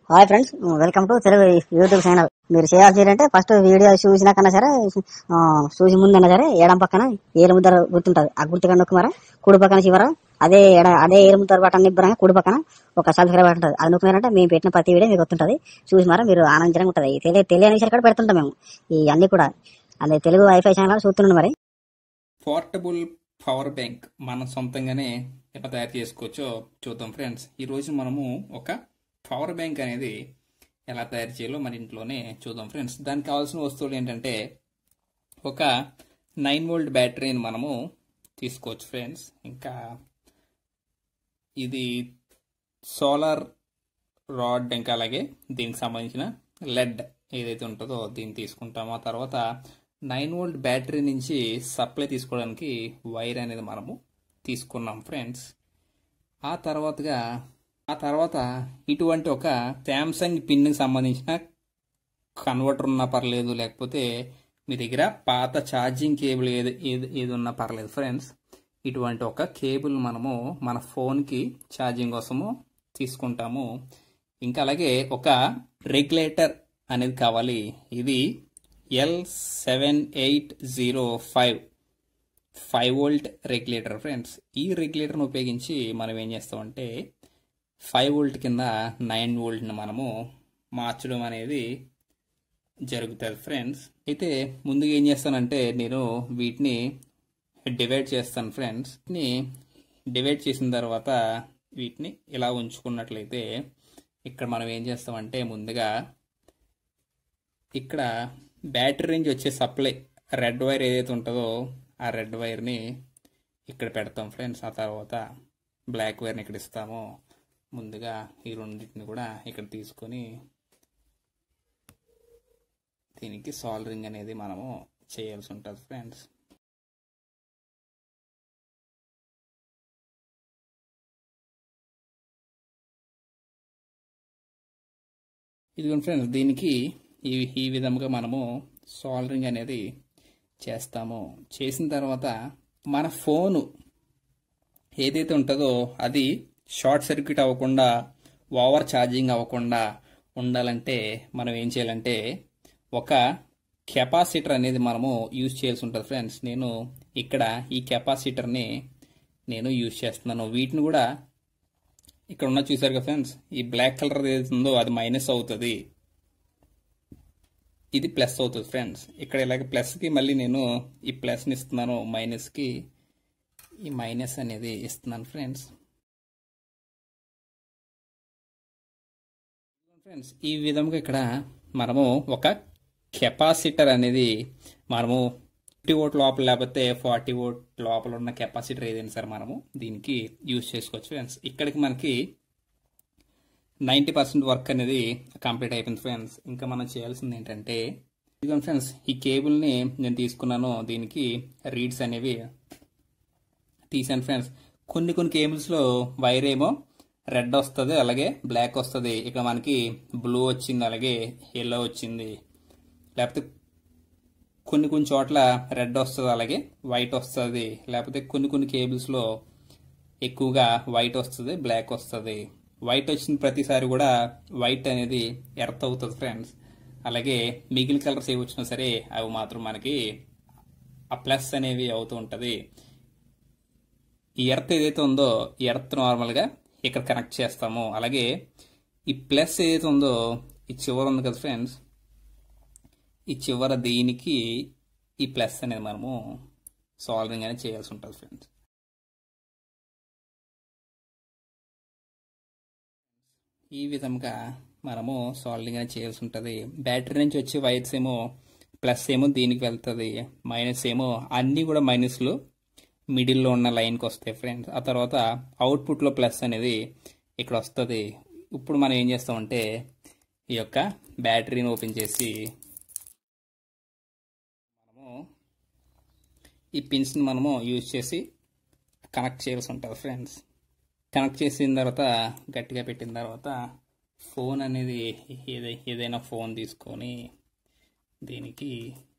hi friends welcome to Telugu YouTube channel మీరు చేయాల్సి ఏంటంటే ఫస్ట్ వీడియో చూసినా కన్నా సరే ఆ, చూసి ముందన్నా సరే ఎడం పక్కన ఏలు ముద్దర గుర్తుంటది ఆ గుర్తుగా నొక్కుమారా కుడి పక్కన చివర అదే ఎడ అదే ఏలు ముద్దర బటన్ నిబ్బరంగా కుడి పక్కన ఒక సబ్స్క్రైబ్ బటన్ ఉంటుంది అది నొక్కినారంటే మేము పెట్టిన ప్రతి వీడియో మీకు వస్తుంటది చూసి మారా మీరు ఆనందంగా ఉంటుంది ఈ తెలియ తెలియని విషయాలు కూడా పెడుతుంటాం మేము ఈ అన్ని కూడా అదే తెలుగు వైఫై ఛానల్ చూస్తున్నాం మరి పోర్టబుల్ పవర్ బ్యాంక్ మనం సొంతంగానే ఎలా తయారు చేసుకోవచ్చో చూద్దాం ఫ్రెండ్స్ ఈ రోజు మనము ఒక పవర్ బ్యాంక్ అనేది ఎలా తయారు చేయాలో మన ఇంట్లోనే చూద్దాం ఫ్రెండ్స్ దానికి కావాల్సిన వస్తువులు ఏంటంటే ఒక నైన్ వోల్ట్ బ్యాటరీని మనము తీసుకోవచ్చు ఫ్రెండ్స్ ఇంకా ఇది సోలార్ రాడ్ ఇంకా అలాగే దీనికి సంబంధించిన లెడ్ ఏదైతే ఉంటుందో దీన్ని తీసుకుంటామో ఆ తర్వాత నైన్ వోల్ట్ బ్యాటరీ నుంచి సప్లై తీసుకోవడానికి వైర్ అనేది మనము తీసుకున్నాం ఫ్రెండ్స్ ఆ తర్వాతగా ఆ తర్వాత ఇటువంటి ఒక శాంసంగ్ పిన్కి సంబంధించిన కన్వర్టర్ ఉన్నా పర్లేదు లేకపోతే మీ దగ్గర పాత ఛార్జింగ్ కేబుల్ ఏది ఏది ఏది ఉన్నా పర్లేదు ఫ్రెండ్స్ ఇటువంటి ఒక కేబుల్ మనము మన ఫోన్కి ఛార్జింగ్ కోసము తీసుకుంటాము ఇంకా అలాగే ఒక రెగ్యులేటర్ అనేది కావాలి ఇది L seven eight zero five five volt regulator friends ఈ రెగ్యులేటర్ను ఉపయోగించి మనం ఏం చేస్తామంటే ఫైవ్ వోల్ట్ కింద నైన్ వోల్ట్ని మనము మార్చడం అనేది జరుగుతుంది ఫ్రెండ్స్ అయితే ముందుగా ఏం చేస్తానంటే నేను వీటిని డివైడ్ చేస్తాను ఫ్రెండ్స్ వీటిని డివైడ్ చేసిన తర్వాత వీటిని ఇలా ఉంచుకున్నట్లయితే ఇక్కడ మనం ఏం చేస్తామంటే ముందుగా ఇక్కడ బ్యాటరీ నుంచి వచ్చే సప్లై రెడ్ వైర్ ఏదైతే ఉంటుందో ఆ రెడ్ వైర్ని ఇక్కడ పెడతాం ఫ్రెండ్స్ ఆ తర్వాత బ్లాక్ వైర్ని ఇక్కడ ఇస్తాము ముందుగా ఈ రెండింటిని కూడా ఇక్కడ తీసుకొని దీనికి సాల్డరింగ్ అనేది మనము చేయాల్సి ఉంటుంది ఫ్రెండ్స్ ఇదిగోండి ఫ్రెండ్స్ దీనికి ఈ ఈ విధంగా మనము సాల్డరింగ్ అనేది చేస్తాము చేసిన తర్వాత మన ఫోను ఏదైతే ఉంటుందో అది షార్ట్ సర్క్యూట్ అవ్వకుండా ఓవర్ ఛార్జింగ్ అవ్వకుండా ఉండాలంటే మనం ఏం చేయాలంటే ఒక కెపాసిటర్ అనేది మనము యూజ్ చేయాల్సి ఉంటుంది ఫ్రెండ్స్ నేను ఇక్కడ ఈ కెపాసిటర్ని నేను యూజ్ చేస్తున్నాను వీటిని కూడా ఇక్కడ ఉన్న చూసారు కదా ఫ్రెండ్స్ ఈ బ్లాక్ కలర్ ఏదైతే ఉందో అది మైనస్ అవుతుంది ఇది ప్లస్ అవుతుంది ఫ్రెండ్స్ ఇక్కడ ఇలాగ ప్లస్కి మళ్ళీ నేను ఈ ప్లస్ని ఇస్తున్నాను మైనస్కి ఈ మైనస్ అనేది ఇస్తున్నాను ఫ్రెండ్స్ ఫ్రెండ్స్ ఈ విధంగా ఇక్కడ మనము ఒక కెపాసిటర్ అనేది మనము ఫిఫ్టీ ఓట్ లోపల లేకపోతే ఫార్టీ ఓట్ లోపల ఉన్న కెపాసిటర్ ఏదైనా సరే మనము దీనికి యూజ్ చేసుకోవచ్చు ఫ్రెండ్స్ ఇక్కడికి మనకి నైంటీ పర్సెంట్ వర్క్ అనేది కంప్లీట్ అయిపోయింది ఫ్రెండ్స్ ఇంకా మనం చేయాల్సింది ఏంటంటే ఇదిగోండి ఫ్రెండ్స్ ఈ కేబుల్ని నేను తీసుకున్నాను దీనికి రీడ్స్ అనేవి తీసాను ఫ్రెండ్స్ కొన్ని కొన్ని కేబుల్స్లో వైర్ ఏమో రెడ్ వస్తుంది అలాగే బ్లాక్ వస్తుంది ఇక్కడ మనకి బ్లూ వచ్చింది అలాగే ఎల్లో వచ్చింది లేకపోతే కొన్ని కొన్ని చోట్ల రెడ్ వస్తుంది అలాగే వైట్ వస్తుంది లేకపోతే కొన్ని కొన్ని కేబుల్స్లో ఎక్కువగా వైట్ వస్తుంది బ్లాక్ వస్తుంది వైట్ వచ్చిన ప్రతిసారి కూడా వైట్ అనేది ఎర్త్ అవుతుంది ఫ్రెండ్స్ అలాగే మిగిలిన కలర్స్ ఏవి వచ్చినా సరే అవి మాత్రం మనకి ఆ ప్లస్ అనేవి అవుతూ ఉంటుంది ఈ ఎర్త్ ఏదైతే ఉందో ఈ ఎర్త్ నార్మల్గా ఇక్కడ కనెక్ట్ చేస్తాము అలాగే ఈ ప్లస్ ఏదైతే ఉందో ఈ చివర ఉంది కదా ఫ్రెండ్స్ ఈ చివర దీనికి ఈ ప్లస్ అనేది మనము సాల్వింగ్ అనేది చేయాల్సి ఉంటుంది ఫ్రెండ్స్ ఈ విధంగా మనము సాల్వింగ్ అనేది చేయాల్సి ఉంటుంది బ్యాటరీ నుంచి వచ్చే వైర్స్ ఏమో ప్లస్ ఏమో దీనికి వెళ్తుంది మైనస్ ఏమో అన్నీ కూడా మైనస్లు మిడిల్లో ఉన్న లైన్కి వస్తాయి ఫ్రెండ్స్ ఆ తర్వాత అవుట్పుట్లో ప్లస్ అనేది ఇక్కడ వస్తుంది ఇప్పుడు మనం ఏం చేస్తామంటే ఈ యొక్క బ్యాటరీని ఓపెన్ చేసి మనము ఈ పిన్స్ని మనము యూజ్ చేసి కనెక్ట్ చేయాల్సి ఉంటుంది ఫ్రెండ్స్ కనెక్ట్ చేసిన తర్వాత గట్టిగా పెట్టిన తర్వాత ఫోన్ అనేది ఏదై ఏదైనా ఫోన్ తీసుకొని దీనికి